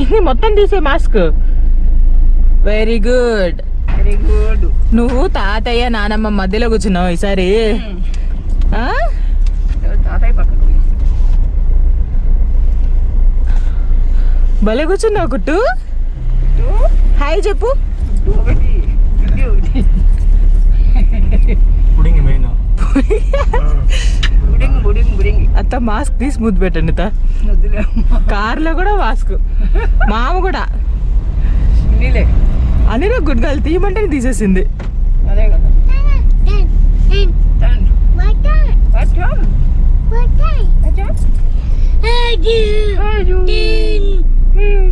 మొత్తం తీసే mask very good very good నువ్వు తాతయ్య నానమ్మ మధ్యలో కూర్చున్నావు ఈసారి ఆ? తాతయ్య పక్కకు పోయి. భలే కూర్చున్నావు కుట్టు ఇటు, హాయ్ చెప్పు ఇటు ఒకటి ఇటు ఒకటి పుడింగ్ మెయిన్ బుడింగ్ బుడింగ్ బుడింగ్ అత్త మాస్క్ తీసి ముద్దు పెట్టండి తా వద్దులే కార్ లో కూడా మాస్క్ మామ కూడా నీలే అని గుడ్ గర్ల్ తీయమంటే తీసేసింది అదే కదా Done. What done? What done? Aju. Hmm.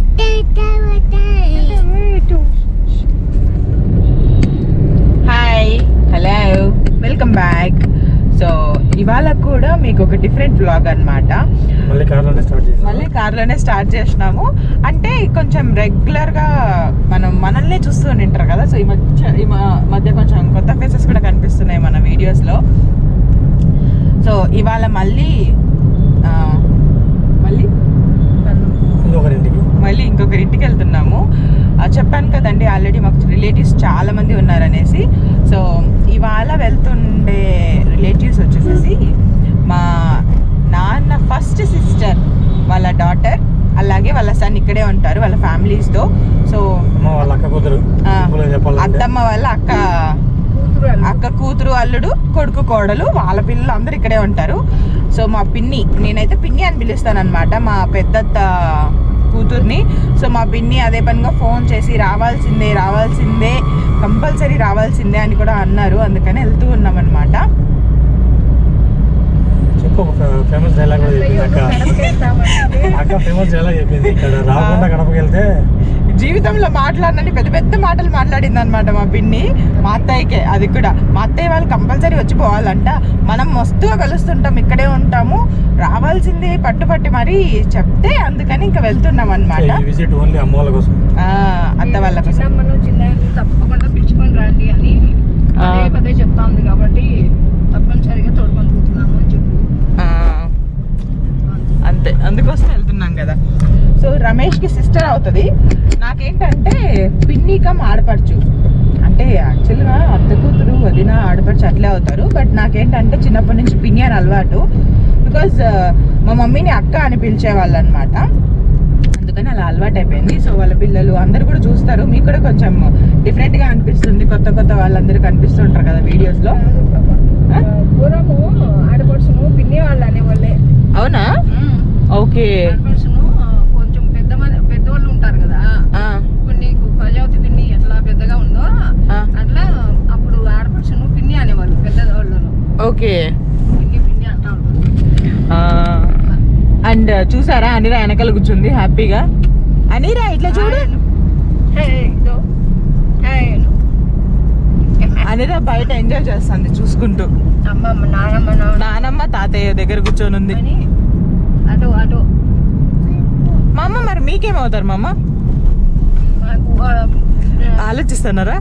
Hi hello welcome back so ఇవాళ కూడా మీకు ఒక డిఫరెంట్ వ్లాగ్ అన్నమాట మళ్ళీ కార్లోనే స్టార్ట్ చేసాం మళ్ళీ కార్లోనే స్టార్ట్ చేసినాము అంటే కొంచెం రెగ్యులర్ గా మనం మనల్ని చూస్తూ ఉంటారు కదా సో ఈ మధ్య ఈ మ- మధ్య కొంచెం కొత్త ఫేసెస్ కూడా కనిపిస్తున్నాయి మన వీడియోస్ లో సో ఇవాళ మళ్ళీ ఆ, మళ్ళీ ఇంకొకరింటికి మళ్ళీ ఇంకొకరి ఇంటికి వెళ్తున్నాము ఆ, చెప్పాను కదండి ఆల్రెడీ మాకు రిలేటివ్స్ చాలా మంది ఉన్నారనేసి సో ఇవాళ వెళ్తుండే రిలేటివ్స్ వచ్చేసేసి మా నాన్న ఫస్ట్ సిస్టర్ వాళ్ళ డాటర్ అలాగే వాళ్ళ సన్ ఇక్కడే ఉంటారు వాళ్ళ ఫ్యామిలీస్తో సో అమ్మ వాళ్ళ అక్క కూతురు ఆ, సింపుల్గా చెప్పాలంటే అత్తమ్మ వాళ్ళ అక్క కూతురు అల్లుడు. అక్క కూతురు అల్లుడు కొడుకు కోడలు వాళ్ళ పిల్లలు అందరు ఇక్కడే ఉంటారు సో మా పిన్ని నేనైతే పిన్ని అని పిలుస్తాను అనమాట మా పెద్దత్త కూతుర్ని సో మా పిన్ని అదే పనిగా ఫోన్ చేసి రావాల్సిందే రావాల్సిందే కంపల్సరీ రావాల్సిందే అని కూడా అన్నారు అందుకని వెళ్తూ ఉన్నాం అనమాట చెప్పు ఒక ఫేమస్ డైలాగ్ కూడా చెప్పింది అక్క కడపకి వెళ్తామంటే అక్క ఫేమస్ డైలాగ్ చెప్పింది ఇక్కడ రాకుండా కడపకి వెళ్తే జీవితంలో మాట్లాడినని పెద్ద పెద్ద మాటలు మాట్లాడింది అనమాట మా పిన్ని మా అత్తయ్యకే అది కూడా మా అత్తయ్య వాళ్ళు కంపల్సరీ వచ్చి పోవాలంట మనం మస్తుగా కలుస్తుంటాం ఇక్కడే ఉంటాము రావాల్సింది పట్టుపట్టి మరీ చెప్తే అందుకని ఇంకా వెళ్తున్నాం అనమాట ఈ విజిట్ ఓన్లీ అమ్మ వాళ్ళ కోసం అత్త వాళ్ళ కోసం చిన్నమ్మను చిన్న తప్పకుండా పిలుచుకొని రండి అని ఆ. పదే పదే చెప్తా ఉంది కాబట్టి తప్పనిసరిగా తోడుకొని పోతున్నాము అని చెప్పు ఆ, అంతే అందుకోసం వెళ్తున్నాం కదా సో రమేష్కి సిస్టర్ అవుతుంది నాకేంటంటే పిన్ని కమ్ ఆడపడుచు అంటే యాక్చువల్గా అత్త కూతురు వదిన ఆడపడుచు అట్లే అవుతారు బట్ నాకేంటంటే చిన్నప్పటి నుంచి పిన్ని అని అలవాటు బికాజ్ మా మమ్మీని అక్క అని పిలిచేవాళ్ళు అనమాట అందుకని అలా అలవాటు అయిపోయింది సో వాళ్ళ పిల్లలు అందరు కూడా చూస్తారు మీకు కూడా కొంచెం డిఫరెంట్ గా అనిపిస్తుంది కొత్త కొత్త వాళ్ళందరూ కనిపిస్తుంటారు కదా వీడియోస్ లో ఆ, పూర్వము ఆడపడుచును పిన్ని వాళ్ళు అనేవాళ్ళే అవునా ఓకే ఆడపడుచును ఆ, కొంచెం పెద్ద మన- పెద్దవాళ్ళు ఉంటారు కదా ఆ, ఇప్పుడు నీకు ప్రజావతి పిన్ని ఎట్లా పెద్దగా ఉందో ఆ, అట్లా అప్పుడు ఆడపడుచును పిన్ని అనేవాళ్ళు పెద్దవాళ్ళను ఓకే పిన్ని పిన్ని అంటా ఉంటారు అండ్ చూసారా అనిరా వెనకాల కూర్చుంది హ్యాపీగా అనిరా ఇట్లా చూడు హే, ఇదో. హే, ను. అనిరా బయట ఎంజాయ్ చేస్తుంది చూసుకుంటూ అమ్మమ్మ నానమ్మ నాన్న నానమ్మ తాతయ్య దగ్గర కూర్చొని ఉంది అని అటు అటు మా అమ్మ మరి మీకేమవుతారు మా అమ్మ మాకు ఆ, ఆలోచిస్తున్నారా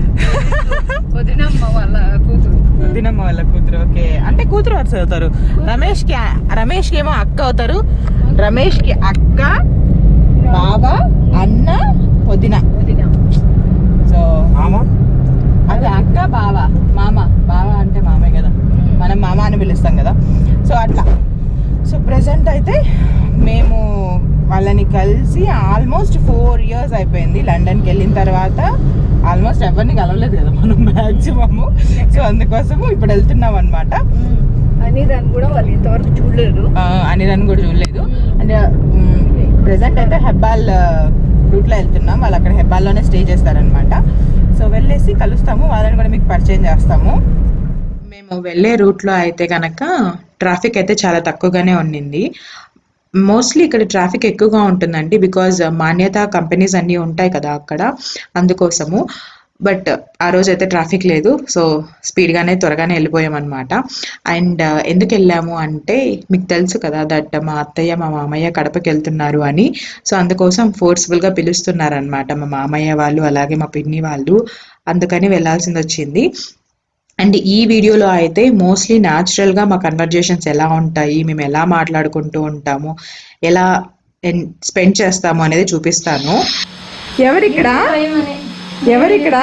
వదినమ్మ వాళ్ళ కూతురు దినమ్మ వాళ్ళ కూతురు ఓకే అంటే కూతురు వరుస అవుతారు రమేష్ కి రమేష్ కి ఏమో అక్క అవుతారు రమేష్ కి అక్క బావ అన్న వదిన వదిన సో మామ అది అక్క బావ మామ బావ అంటే మామే కదా మనం మామ అని పిలుస్తాం కదా సో అట్లా సో ప్రెసెంట్ అయితే మేము వాళ్ళని కలిసి ఆల్మోస్ట్ ఫోర్ ఇయర్స్ అయిపోయింది లండన్కి వెళ్ళిన తర్వాత ఆల్మోస్ట్ ఎవరిని కలవలేదు కదా మనం మ్యాక్సిమము సో అందుకోసము ఇప్పుడు వెళ్తున్నాం అనమాట అని దాన్ని కూడా వాళ్ళు ఇంతవరకు చూడలేదు అనిరన్ కూడా చూడలేదు అంటే ప్రెసెంట్ అయితే హెబ్బాల్ రూట్లో వెళ్తున్నాం వాళ్ళు అక్కడ హెబ్బాల్లోనే స్టే చేస్తారనమాట సో వెళ్ళేసి కలుస్తాము వాళ్ళని కూడా మీకు పరిచయం చేస్తాము మేము వెళ్ళే రూట్లో అయితే కనుక ట్రాఫిక్ అయితే చాలా తక్కువగానే ఉండింది మోస్ట్లీ ఇక్కడ ట్రాఫిక్ ఎక్కువగా ఉంటుందండి బికాజ్ మాన్యత కంపెనీస్ అన్నీ ఉంటాయి కదా అక్కడ అందుకోసము బట్ ఆ రోజు అయితే ట్రాఫిక్ లేదు సో స్పీడ్గానే త్వరగానే వెళ్ళిపోయామన్నమాట అండ్ ఎందుకు వెళ్ళాము అంటే మీకు తెలుసు కదా దట్ మా అత్తయ్య మా మామయ్య కడపకి వెళ్తున్నారు అని సో అందుకోసం ఫోర్స్ఫుల్గా పిలుస్తున్నారనమాట మా మామయ్య వాళ్ళు అలాగే మా పిన్ని వాళ్ళు అందుకని వెళ్ళాల్సింది వచ్చింది అండ్ ఈ వీడియోలో అయితే మోస్ట్లీ న్యాచురల్గా మా కన్వర్జేషన్స్ ఎలా ఉంటాయి మేము ఎలా మాట్లాడుకుంటూ ఉంటాము ఎలా స్పెండ్ చేస్తాము అనేది చూపిస్తాను ఎవరిక్కడ ఎవరిక్కడ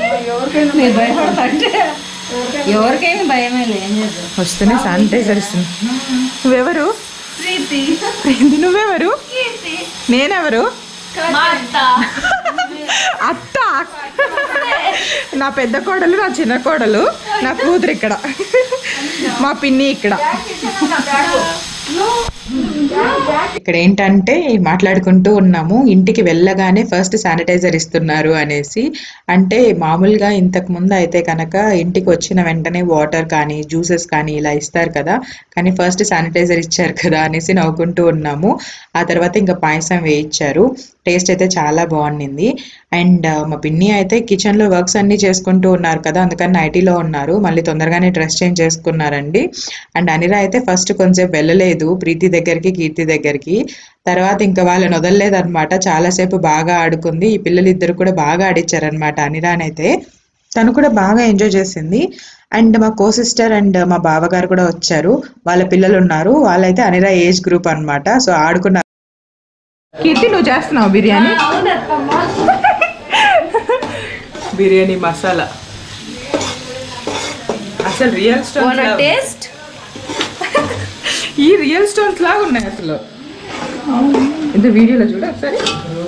ఎవరికైనా భయమే లేదు వస్తూనే శానిటైజర్ ఇస్తుంది నువ్వెవరు ప్రీతి నువ్వెవరు నేనెవరు అత్త నా పెద్ద కోడలు నా చిన్న కోడలు నా కూతురు ఇక్కడ మా పిన్ని ఇక్కడ ఇక్కడ ఏంటంటే మాట్లాడుకుంటూ ఉన్నాము ఇంటికి వెళ్ళగానే ఫస్ట్ శానిటైజర్ ఇస్తున్నారు అనేసి అంటే మామూలుగా ఇంతకు ముందు అయితే కనుక ఇంటికి వచ్చిన వెంటనే వాటర్ కానీ జ్యూసెస్ కానీ ఇలా ఇస్తారు కదా కానీ ఫస్ట్ శానిటైజర్ ఇచ్చారు కదా అనేసి నవ్వుకుంటూ ఉన్నాము ఆ తర్వాత ఇంకా పాయసం వేయించారు టేస్ట్ అయితే చాలా బాగుండింది అండ్ మా పిన్ని అయితే కిచెన్లో వర్క్స్ అన్నీ చేసుకుంటూ ఉన్నారు కదా అందుకని నైటీలో ఉన్నారు మళ్ళీ తొందరగానే డ్రెస్ చేంజ్ చేసుకున్నారండి అండ్ అనిరా అయితే ఫస్ట్ కొంచెం వెళ్ళలేదు ప్రీతి దగ్గరికి కీర్తి దగ్గరికి తర్వాత ఇంకా వాళ్ళని వదలలేదన్నమాట చాలాసేపు బాగా ఆడుకుంది ఈ పిల్లలు ఇద్దరు కూడా బాగా ఆడిచ్చారనమాట అనిరానైతే తను కూడా బాగా ఎంజాయ్ చేసింది అండ్ మా కో సిస్టర్ అండ్ మా బావగారు కూడా వచ్చారు వాళ్ళ పిల్లలు ఉన్నారు వాళ్ళైతే అనిరా ఏజ్ గ్రూప్ అన్నమాట సో ఆడుకున్నారు కీర్తి నువ్వు చేస్తున్నావు బిర్యానీ బిర్యానీ మసాలా అసలు రియల్ స్టోన్స్ టేస్ట్ ఈ రియల్ స్టోన్స్ లాగా ఉన్నాయి అసలు ఇది వీడియోలో చూడ ఒకసారి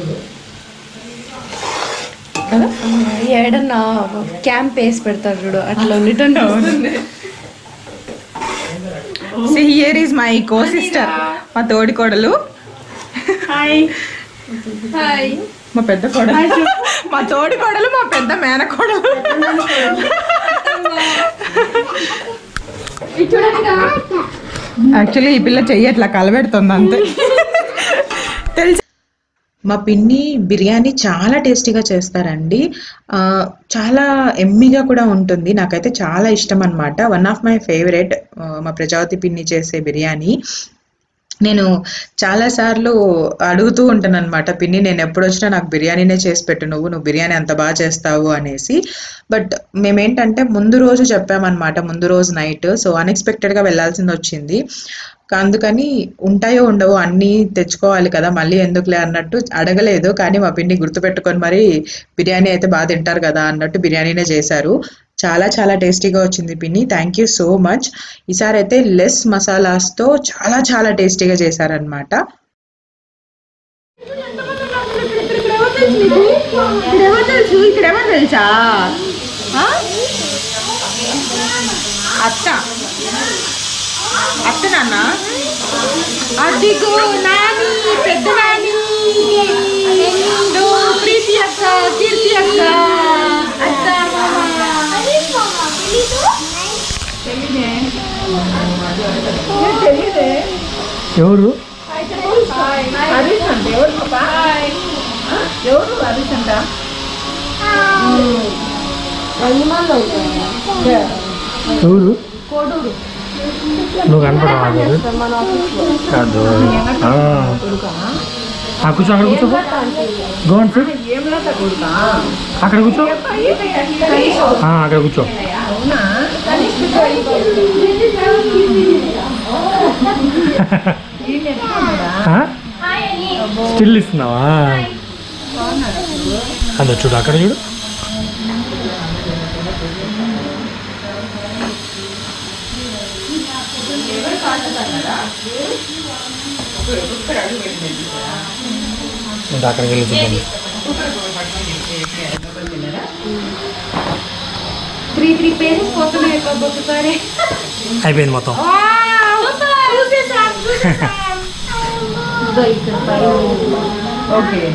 కదా ఏడన్నా క్యాంప్ వేసి పెడతారు చూడు అట్లా ఉండేటట్టు see here is my co sister మా తోడి కోడలు హాయ్ మా పెద్ద కోడలు మా తోడి కోడలు మా పెద్ద మేన కోడలు యాక్చువల్లీ ఈ పిల్ల చెయ్యి అట్లా కలబెడుతుంది అంతే తెలుసు మా పిన్ని బిర్యానీ చాలా టేస్టీగా చేస్తారండి ఆ, చాలా ఎమ్మిగా కూడా ఉంటుంది నాకైతే చాలా ఇష్టం అనమాట వన్ ఆఫ్ మై ఫేవరెట్ మా ప్రజావతి పిన్ని చేసే బిర్యానీ నేను చాలాసార్లు అడుగుతూ ఉంటాను అనమాట పిన్ని నేను ఎప్పుడు వచ్చినా నాకు బిర్యానీనే చేసి పెట్టు నువ్వు నువ్వు బిర్యానీ అంత బాగా చేస్తావు అనేసి బట్ మేమేంటంటే ముందు రోజు చెప్పామన్నమాట ముందు రోజు నైట్ సో అన్ఎక్స్పెక్టెడ్గా వెళ్ళాల్సింది వచ్చింది అందుకని ఉంటాయో ఉండవో అన్నీ తెచ్చుకోవాలి కదా మళ్ళీ ఎందుకులే అన్నట్టు అడగలేదు కానీ మా పిన్ని గుర్తుపెట్టుకొని మరి బిర్యానీ అయితే బాగా తింటారు కదా అన్నట్టు బిర్యానీనే చేశారు చాలా చాలా టేస్టీగా వచ్చింది పిన్ని థ్యాంక్ యూ సో మచ్ ఈసారి అయితే లెస్ మసాలాస్తో చాలా చాలా టేస్టీగా చేశారనమాట ఇక్కడేమో తెలుసా అత్త అత్త నాన్న అదిగో నాని పెద్ద నాని ఎందు ప్రీతి అక్క కీర్తి అక్క అత్త ఎవరు ఎవరు నువ్వు కనపడవా కాదు ఆ. ఆ, కూర్చో అక్కడ కూర్చో గోన్ సిట్ అక్కడ కూర్చో ఆ, అక్కడ కూర్చో ఆ? స్టిల్ ఇస్తున్నావా అదో చూడు అక్కడ చూడు ఇంకా అక్కడికి వెళ్ళి చూద్దాం త్రీ త్రీ పేజెస్ పోతున్నాయి ఒక్కొక్కసారి అయిపోయింది మొత్తం ఓకే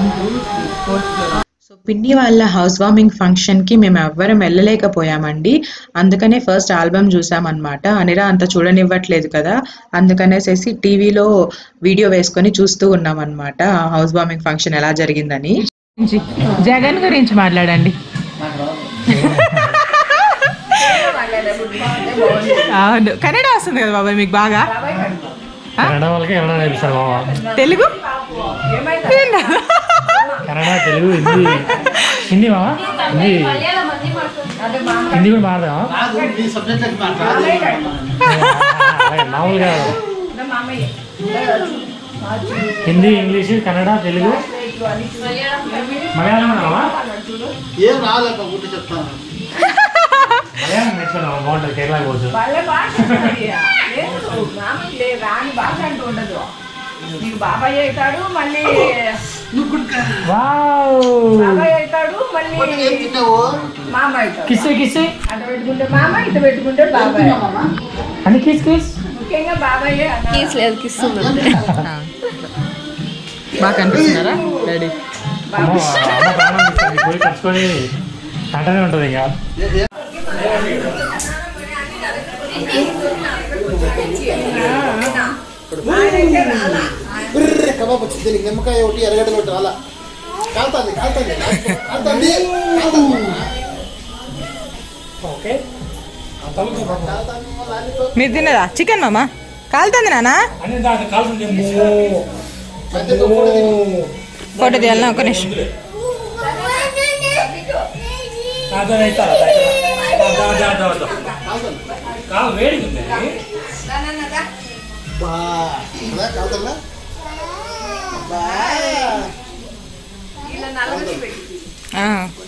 సో పిన్ని వాళ్ళ హౌస్ వార్మింగ్ ఫంక్షన్కి మేము ఎవ్వరం వెళ్ళలేకపోయామండి అందుకనే ఫస్ట్ ఆల్బమ్ చూసామన్నమాట అనిరా అంత చూడనివ్వట్లేదు కదా అందుకనేసేసి టీవీలో వీడియో వేసుకొని చూస్తూ ఉన్నామన్నమాట హౌస్ వార్మింగ్ ఫంక్షన్ ఎలా జరిగిందని జగన్ గురించి మాట్లాడండి అవును కన్నడ వస్తుంది కదా బాబాయ్ మీకు బాగా కన్నడ వాళ్ళకి కన్నడ నేర్పిస్తారు మామ తెలుగు కన్నడ తెలుగు హిందీ హిందీ మామ హిందీ హిందీ కూడా మాట్లాడదామా అలాగే మామూలుగా హిందీ ఇంగ్లీష్ కన్నడ తెలుగు మలయాళం అన్నావా ఏం రాలేక ఊటి చెప్తాను మలయాళం నేర్చుకున్నావా బాగుంటుంది కేరళ పోవచ్చు వాళ్ళ భాష అది. లేదు మామూలు లేదు రాని భాష అంటూ ఉండదు నీకు బాబాయ్ అవుతాడు మళ్ళీ వావ్ బాబాయ్ అవుతాడు మళ్ళీ ఏం తిన్నావు మామ అవుతాడు కిస్ కిస్ అటు పెట్టుకుంటే మామ ఇటు పెట్టుకుంటే బాబాయ్ అని కిస్ కిస్ ముఖ్యంగా బాబాయ్ కీస్ లేదు కిస్ ఉంది బాగా కనిపిస్తున్నారా డాడీ అమ్మో, అమ్మ ప్రాణం ఇస్తుంది. పోయి కలుసుకొని అంటనే ఉంటుంది ఇంకా బిర్ర కబాబ్ వచ్చింది దీనికి నిమ్మకాయ ఒకటి ఎరగడ్డలు ఒకటి రాలా కాలుతుంది కాలుతుంది కాలుతుంది ఓకే మీరు తిన్నదా చికెన్ మామా కాలుతుంది నానా అని దాని కాల్సింది ఫోటో తీయాలన్నా ఒక నిమిషం కాలు వేడిగా ఉంది బా అదా కాలుతుందా బా ఆ.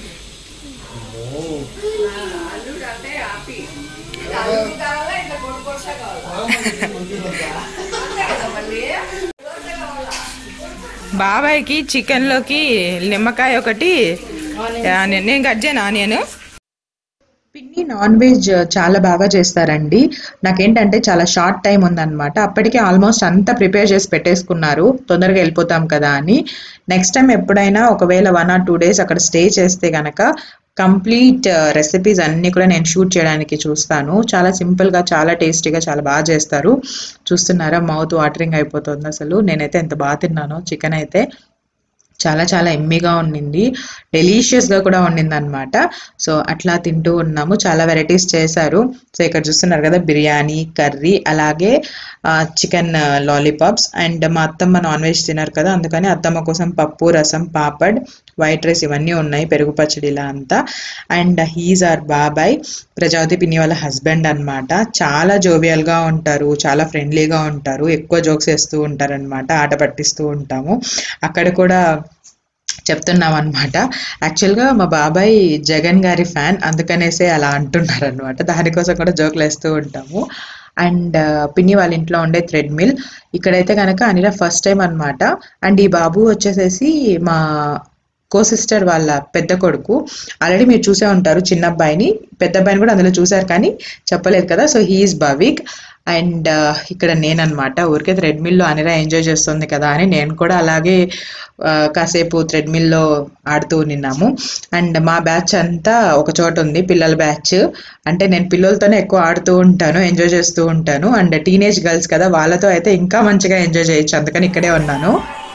బాబాయ్కి చికెన్లోకి నిమ్మకాయ ఒకటి ఆనియన్ నేను కట్ చేయను ఆనియన్ పిన్ని నాన్ వెజ్ చాలా బాగా చేస్తారండి నాకేంటంటే చాలా షార్ట్ టైం ఉందన్నమాట అప్పటికే ఆల్మోస్ట్ అంతా ప్రిపేర్ చేసి పెట్టేసుకున్నారు తొందరగా వెళ్ళిపోతాం కదా అని నెక్స్ట్ టైం ఎప్పుడైనా ఒకవేళ వన్ ఆర్ టూ డేస్ అక్కడ స్టే చేస్తే గనక కంప్లీట్ రెసిపీస్ అన్నీ కూడా నేను షూట్ చేయడానికి చూస్తాను చాలా సింపుల్గా చాలా టేస్టీగా చాలా బాగా చేస్తారు చూస్తున్నారా మౌత్ వాటరింగ్ అయిపోతుంది అసలు నేనైతే ఎంత బాగా తిన్నానో చికెన్ అయితే చాలా చాలా ఎమ్మిగా ఉండింది డెలీషియస్గా కూడా ఉండింది అనమాట సో అట్లా తింటూ ఉన్నాము చాలా వెరైటీస్ చేశారు సో ఇక్కడ చూస్తున్నారు కదా బిర్యానీ కర్రీ అలాగే చికెన్ లాలీపాప్స్ అండ్ మా అత్తమ్మ నాన్ వెజ్ తిన్నారు కదా అందుకని అత్తమ్మ కోసం పప్పు రసం పాపడ్ వైట్ రైస్ ఇవన్నీ ఉన్నాయి పెరుగు పచ్చడి ఇలా అంతా అండ్ హీజ్ ఆర్ బాబాయ్ ప్రజావతి పిన్ని వాళ్ళ హస్బెండ్ అన్నమాట చాలా జోవియల్గా ఉంటారు చాలా ఫ్రెండ్లీగా ఉంటారు ఎక్కువ జోక్స్ వేస్తూ ఉంటారు అనమాట ఆట పట్టిస్తూ ఉంటాము అక్కడ కూడా చెప్తున్నాం అనమాట యాక్చువల్గా మా బాబాయ్ జగన్ గారి ఫ్యాన్ అందుకనేసే అలా అంటున్నారు అనమాట దానికోసం కూడా జోకులు వేస్తూ ఉంటాము అండ్ పిన్ని వాళ్ళ ఇంట్లో ఉండే థ్రెడ్ మిల్ ఇక్కడైతే కనుక అనిరా ఫస్ట్ టైం అన్నమాట అండ్ ఈ బాబు వచ్చేసేసి మా కో సిస్టర్ వాళ్ళ పెద్ద కొడుకు ఆల్రెడీ మీరు చూసే ఉంటారు చిన్న అబ్బాయిని పెద్ద అబ్బాయిని కూడా అందులో చూసారు కానీ చెప్పలేదు కదా సో హీఈస్ భవిక్ అండ్ ఇక్కడ నేనన్నమాట ఊరికే థ్రెడ్ మిల్లో అనిరా ఎంజాయ్ చేస్తుంది కదా అని నేను కూడా అలాగే ఆ, కాసేపు థ్రెడ్ మిల్లో ఆడుతూ నిన్నాము అండ్ మా బ్యాచ్ అంతా ఒక చోట ఉంది పిల్లల బ్యాచ్ అంటే నేను పిల్లలతోనే ఎక్కువ ఆడుతూ ఉంటాను ఎంజాయ్ చేస్తూ ఉంటాను అండ్ టీనేజ్ గర్ల్స్ కదా వాళ్ళతో అయితే ఇంకా మంచిగా ఎంజాయ్ చేయొచ్చు అందుకని ఇక్కడే ఉన్నాను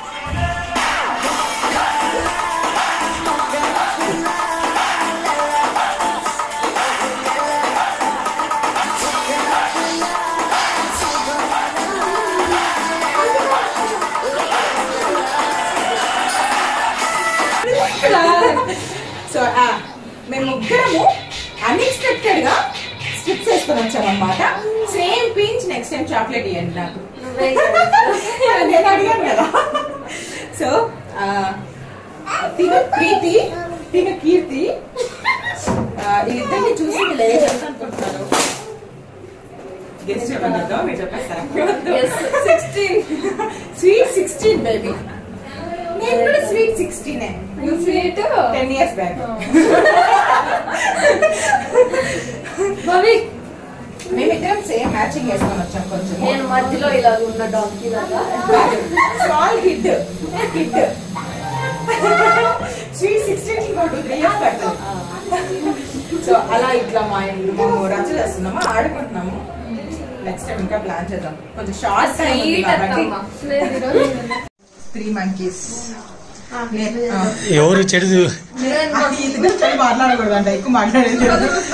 సో మేము ముగ్గురము అన్ఎక్స్పెక్టెడ్ గా స్ట్రిప్స్ వేసుకొని వచ్చామన్నమాట same pinch next time chocolate ఇవ్వండి నాకు నేను అడిగాను కదా సో తిన ప్రీతి తిన కీర్తి ఆ, వీళ్ళిద్దరిని చూసి వీళ్ళు ఏం చేస్తారనుకుంటున్నారు గెస్ట్ చెప్పండి మీరు చెప్పేస్తారా సిక్స్టీన్ స్వీట్ సిక్స్టీన్ బేబీ నేను కూడా స్వీట్ సిక్స్టీనే sweet ten years back Bhavi మేమిద్దరం సేమ్ మ్యాచింగ్ వేసుకొని వచ్చాం కొంచెం నేను మధ్యలో ఇలా ఉన్న డాక్కి దాకా small kid kid sweet sixteen ఇంకో టూ త్రీ ఇయర్స్ పడుతుంది సో అలా ఇట్లా మా ఇల్లు మేము రచ్చ చేస్తున్నాము ఆడుకుంటున్నాము నెక్స్ట్ టైం ఇంకా ప్లాన్ చేద్దాం కొంచెం షార్ట్ టైం ఉంది స్వీట్ కాబట్టి అత్తమ్మ లేదు ఈరోజు త్రీ మంకీస్ ఎవరు చెడు మాట్లాడకూడదు అంట ఎక్కువ మాట్లాడేది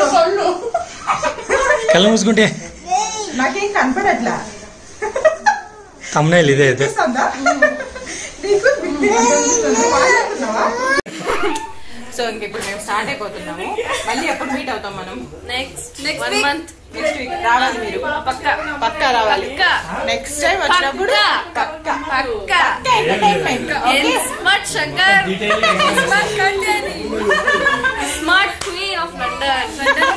కళ్ళు మూసుకుంటే నాకేం కనపడట్లా తమ్మునేలు ఇదే అయితే కనిపిస్తుందా? నీకు బిగ్గా కనిపిస్తుందా? మాట్లాడుతున్నావా? సో సో ఇంక ఇప్పుడు మేము స్టార్ట్ అయిపోతున్నాము మళ్ళీ ఎప్పుడు మీట్ అవుతాం మనం next one month next week రావాలి మీరు పక్క పక్కా రావాలి పక్కా. నెక్స్ట్ టైం వచ్చినప్పుడు పక్కా పక్క entertainment smart Shankar smart content smart queen of London London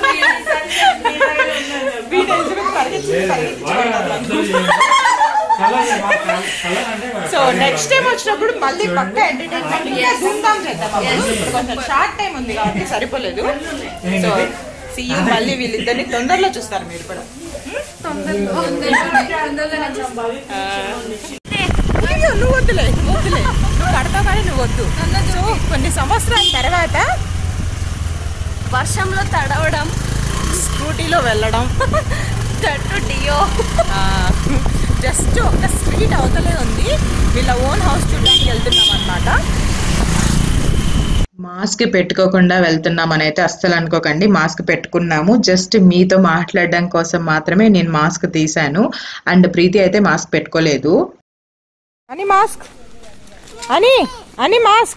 so next time వచ్చినప్పుడు మళ్ళీ పక్క ఎంటర్టైన్మెంట్ ఇంకా ధూమ్ధామ్ చేద్దాం అప్పుడు. ఇప్పుడు కొంచెం షార్ట్ టైం ఉంది కాబట్టి సరిపోలేదు సో సీయూ మళ్ళీ వీళ్ళిద్దరిని తొందరలో చూస్తారు మీరు కూడా అయ్యో, నువ్వు వద్దులే నువ్వు వద్దులే నువ్వు కడతావు కానీ నువ్వు వద్దు సో కొన్ని సంవత్సరాల తర్వాత వర్షంలో తడవడం స్కూటీలో వెళ్ళడం తట్టు డియో జస్ట్ ఒక స్ట్రీట్ అవతలే ఉంది వీళ్ళ ఓన్ హౌస్ చూడడానికి వెళ్తున్నాం అనమాట మాస్క్ పెట్టుకోకుండా వెళ్తున్నామని అయితే అస్సలు అనుకోకండి మాస్క్ పెట్టుకున్నాము జస్ట్ మీతో మాట్లాడడం కోసం మాత్రమే నేను మాస్క్ తీశాను అండ్ ప్రీతి అయితే మాస్క్ పెట్టుకోలేదు అని మాస్క్ అని అని మాస్క్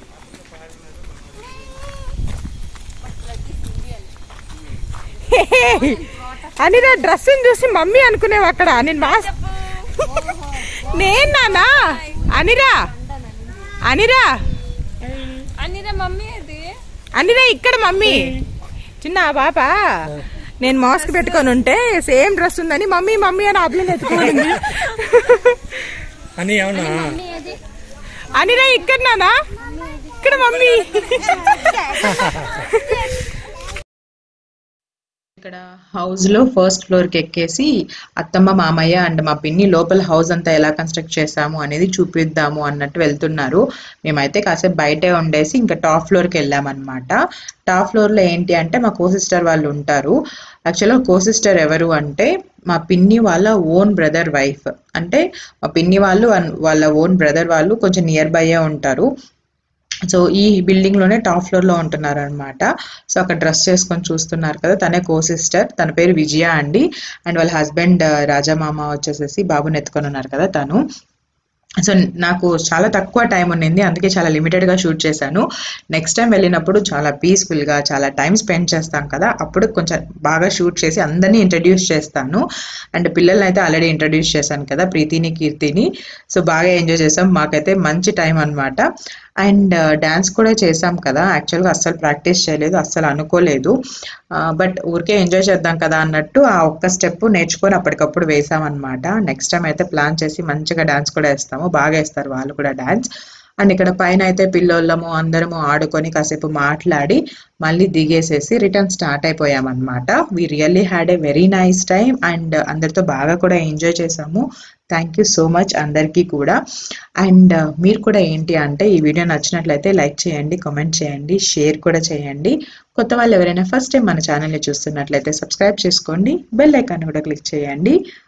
అనిరా డ్రెస్ చూసి మమ్మీ అనుకునేవి అక్కడ నేను మాస్క్ నేను నానా అనిరా అనిరా అనిరా మమ్మీ అది అనిరా ఇక్కడ మమ్మీ చిన్న ఆ పాప నేను మాస్క్ పెట్టుకొని ఉంటే సేమ్ డ్రెస్ ఉందని మమ్మీ మమ్మీ అని అబ్లని ఎత్తుకోండి అని అవునా అనిరా ఇక్కడ నానా ఇక్కడ మమ్మీ ఇక్కడ హౌస్ లో ఫస్ట్ ఫ్లోర్ కి ఎక్కేసి అత్తమ్మ మామయ్య అండ్ మా పిన్ని లోపల హౌస్ అంతా ఎలా కన్స్ట్రక్ట్ చేసాము అనేది చూపిద్దాము అన్నట్టు వెళ్తున్నారు మేమైతే కాసేపు బయటే ఉండేసి ఇంకా టాప్ ఫ్లోర్ కి వెళ్ళామన్నమాట టాప్ ఫ్లోర్ లో ఏంటి అంటే మా కో సిస్టర్ వాళ్ళు ఉంటారు యాక్చువల్గా కో సిస్టర్ ఎవరు అంటే మా పిన్ని వాళ్ళ ఓన్ బ్రదర్ వైఫ్ అంటే మా పిన్ని వాళ్ళు and వాళ్ళ ఓన్ బ్రదర్ వాళ్ళు కొంచెం నియర్ బైయే ఉంటారు సో ఈ బిల్డింగ్ లోనే టాప్ ఫ్లోర్ లో ఉంటున్నారు అనమాట సో అక్కడ డ్రెస్ చేసుకొని చూస్తున్నారు కదా తనే కో సిస్టర్ తన పేరు విజయ అండి అండ్ వాళ్ళ హస్బెండ్ రాజామామ వచ్చేసేసి బాబుని ఎత్తుకొని ఉన్నారు కదా తను సో నాకు చాలా తక్కువ టైం ఉండింది అందుకే చాలా లిమిటెడ్ గా షూట్ చేశాను నెక్స్ట్ టైం వెళ్ళినప్పుడు చాలా పీస్ఫుల్ గా చాలా టైం స్పెండ్ చేస్తాం కదా అప్పుడు కొంచెం బాగా షూట్ చేసి అందరినీ ఇంట్రడ్యూస్ చేస్తాను అండ్ పిల్లల్ని అయితే ఆల్రెడీ ఇంట్రడ్యూస్ చేశాను కదా ప్రీతిని కీర్తిని సో బాగా ఎంజాయ్ చేసాం మాకైతే మంచి టైం అన్నమాట అండ్ డ్యాన్స్ కూడా చేసాం కదా యాక్చువల్గా అస్సలు ప్రాక్టీస్ చేయలేదు అస్సలు అనుకోలేదు బట్ ఊరికే ఎంజాయ్ చేద్దాం కదా అన్నట్టు ఆ ఒక్క స్టెప్ నేర్చుకొని అప్పటికప్పుడు వేసామన్నమాట నెక్స్ట్ టైం అయితే ప్లాన్ చేసి మంచిగా డ్యాన్స్ కూడా వేస్తాము బాగా వేస్తారు వాళ్ళు కూడా డ్యాన్స్ అండ్ ఇక్కడ పైన అయితే పిల్లోళ్ళము అందరము ఆడుకొని కాసేపు మాట్లాడి మళ్ళీ దిగేసేసి రిటర్న్ స్టార్ట్ అయిపోయామన్నమాట we really had a very nice time and అందరితో బాగా కూడా ఎంజాయ్ చేసాము థ్యాంక్ యూ సో మచ్ అందరికీ కూడా అండ్ మీరు కూడా ఏంటి అంటే ఈ వీడియో నచ్చినట్లయితే లైక్ చేయండి కామెంట్ చేయండి షేర్ కూడా చేయండి కొత్త వాళ్ళు ఎవరైనా ఫస్ట్ టైం మన ఛానల్ని చూస్తున్నట్లయితే సబ్స్క్రైబ్ చేసుకోండి బెల్ ఐకాన్ కూడా క్లిక్ చేయండి